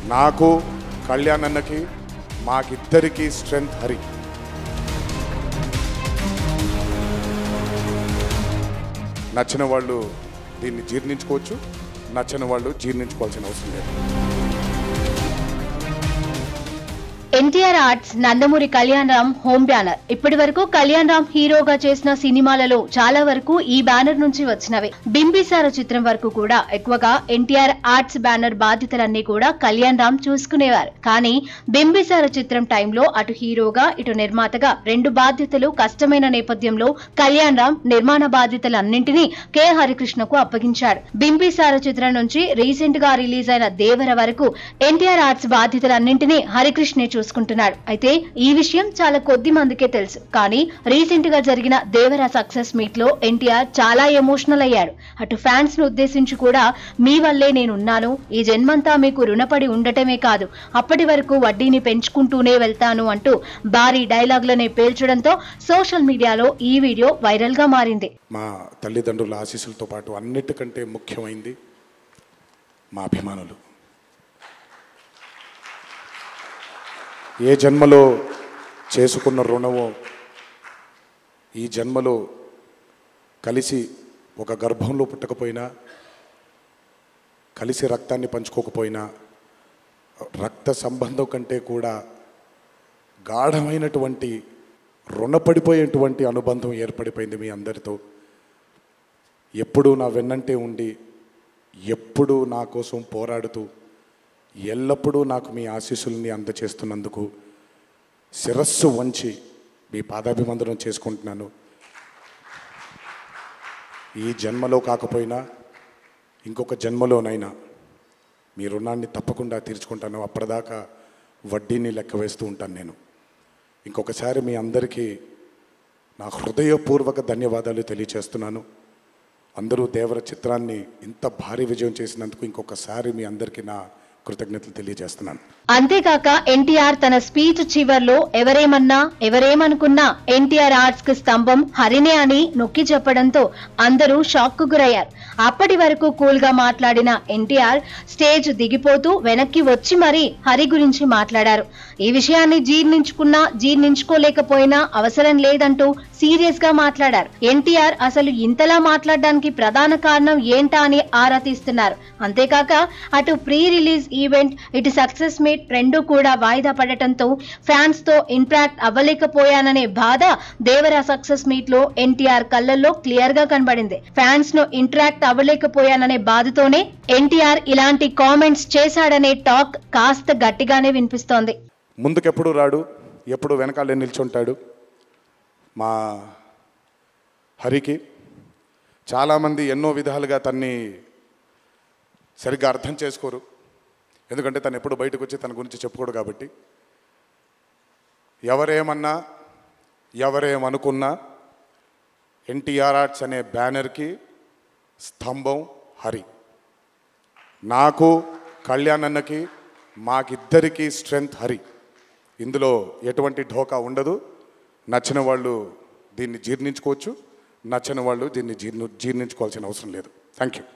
నాకు కళ్యాణ్ అన్నకి మాకిద్దరికి స్ట్రెంగ్త్ హరి నచ్చిన వాళ్ళు దీన్ని జీర్ణించుకోవచ్చు నచ్చని వాళ్ళు జీర్ణించుకోవాల్సిన అవసరం లేదు NTR arts Nandamuri Kalyan Ram home banner ఇప్పటి వరకు కళ్యాణ్ రామ్ హీరోగా చేసిన సినిమాలలో చాలా వరకు ఈ బ్యానర్ నుంచి వచ్చినవే బింబిసార చిత్రం వరకు కూడా ఎక్కువగా ఎన్టీఆర్ ఆర్ట్స్ బ్యానర్ బాధ్యతలన్నీ కూడా కళ్యాణ్ రామ్ చూసుకునేవారు కానీ బింబిసార చిత్రం టైంలో అటు హీరోగా ఇటు నిర్మాతగా రెండు బాధ్యతలు కష్టమైన నేపథ్యంలో కళ్యాణ్ రామ్ నిర్మాణ బాధ్యతలన్నింటినీ కె హరికృష్ణకు అప్పగించాడు బింబిసార చిత్రం నుంచి రీసెంట్ గా రిలీజ్ అయిన దేవర వరకు ఎన్టీఆర్ ఆర్ట్స్ బాధ్యతలన్నింటినీ హరికృష్ణే చూసుకుంటున్నాడు అయితే ఈ విషయం చాలా కొద్ది మందికే తెలుసు కానీ రీసెంట్ గా జరిగిన దేవర సక్సెస్ మీట్ లో ఎన్టీఆర్ చాలా ఎమోషనల్ అయ్యాడు అటు ఫ్యాన్స్ ను ఉద్దేశించి కూడా మీ వల్లే నేనున్నాను ఈ జన్మంతా మీకు రుణపడి ఉండటమే కాదు అప్పటి వరకు వడ్డీని పెంచుకుంటూనే వెళ్తాను అంటూ భారీ డైలాగులనే పేల్చడంతో సోషల్ మీడియాలో ఈ వీడియో వైరల్ గా మారింది మా తల్లిదండ్రుల ఆశీస్సులతో పాటు అన్నిటికంటే ముఖ్యమైంది మా అభిమానులు ఏ జన్మలో చేసుకున్న రుణమో ఈ జన్మలో కలిసి ఒక గర్భంలో పుట్టకపోయినా కలిసి రక్తాన్ని పంచుకోకపోయినా రక్త సంబంధం కంటే కూడా గాఢమైనటువంటి రుణపడిపోయేటువంటి అనుబంధం ఏర్పడిపోయింది మీ అందరితో ఎప్పుడూ నా వెన్నంటే ఉండి ఎప్పుడూ నా కోసం పోరాడుతూ ఎల్లప్పుడూ నాకు మీ ఆశీస్సుల్ని అందచేస్తున్నందుకు శిరస్సు వంచి మీ పాదాభివందనం చేసుకుంటున్నాను ఈ జన్మలో కాకపోయినా ఇంకొక జన్మలోనైనా మీ రుణాన్ని తప్పకుండా తీర్చుకుంటాను అప్పటిదాకా వడ్డీని లెక్క వేస్తూ ఉంటాను నేను ఇంకొకసారి మీ అందరికీ నా హృదయపూర్వక ధన్యవాదాలు తెలియచేస్తున్నాను అందరూ దేవర చిత్రాన్ని ఇంత భారీ విజయం చేసినందుకు ఇంకొకసారి మీ అందరికీ నా కృతజ్ఞతలు తెలియజేస్తున్నాను అంతేకాక ఎన్టీఆర్ తన స్పీచ్ చివర్లో ఎవరేమన్నా ఎవరేమనుకున్నా ఎన్టీఆర్ ఆర్ట్స్ కి స్తంభం హరినే అని నొక్కి చెప్పడంతో అందరూ షాక్ కు గురయ్యారు అప్పటి వరకు కూల్ గా మాట్లాడిన ఎన్టీఆర్ స్టేజ్ దిగిపోతూ వెనక్కి వచ్చి మరీ హరి గురించి మాట్లాడారు ఈ విషయాన్ని జీర్ణించుకున్నా జీర్ణించుకోలేకపోయినా అవసరం లేదంటూ సీరియస్ గా మాట్లాడారు ఎన్టీఆర్ అసలు ఇంతలా మాట్లాడడానికి ప్రధాన కారణం ఏంటా అని ఆరా తీస్తున్నారు అంతేకాక అటు ప్రీ రిలీజ్ ఈవెంట్ ఇటు సక్సెస్ మీట్ రెండు కూడా వాయిదా పడటంతో ఫ్యాన్స్ తో ఇంట్రాక్ట్ అవ్వలేకపోయాననే బాధ దేవరా సక్సెస్ మీట్ లో ఎన్టీఆర్ కళ్ళల్లో క్లియర్ గా కనబడింది ఫ్యాన్స్ ను ఇంటరాక్ట్ అవ్వలేకపోయాననే బాధతోనే ఎన్టీఆర్ ఇలాంటి కామెంట్స్ చేశాడనే టాక్ కాస్త గట్టిగానే వినిపిస్తోంది ముందుకెప్పుడు రాడు ఎప్పుడు వెనకాలే నిల్చుంటాడు మా హరికి చాలామంది ఎన్నో విధాలుగా తన్ని సరిగ్గా అర్థం చేసుకోరు ఎందుకంటే తను ఎప్పుడు బయటకు వచ్చి తన గురించి చెప్పుకోడు కాబట్టి ఎవరేమన్నా ఎవరేమనుకున్నా ఎన్టీఆర్ ఆర్ట్స్ అనే బ్యానర్కి స్తంభం హరి నాకు కళ్యాణ్ అన్నకి మాకిద్దరికి స్ట్రెంగ్త్ హరి ఇందులో ఎటువంటి ఢోకా ఉండదు నచ్చిన వాళ్ళు దీన్ని జీర్ణించుకోవచ్చు నచ్చని వాళ్ళు దీన్ని జీర్ణ జీర్ణించుకోవాల్సిన అవసరం లేదు థ్యాంక్ యూ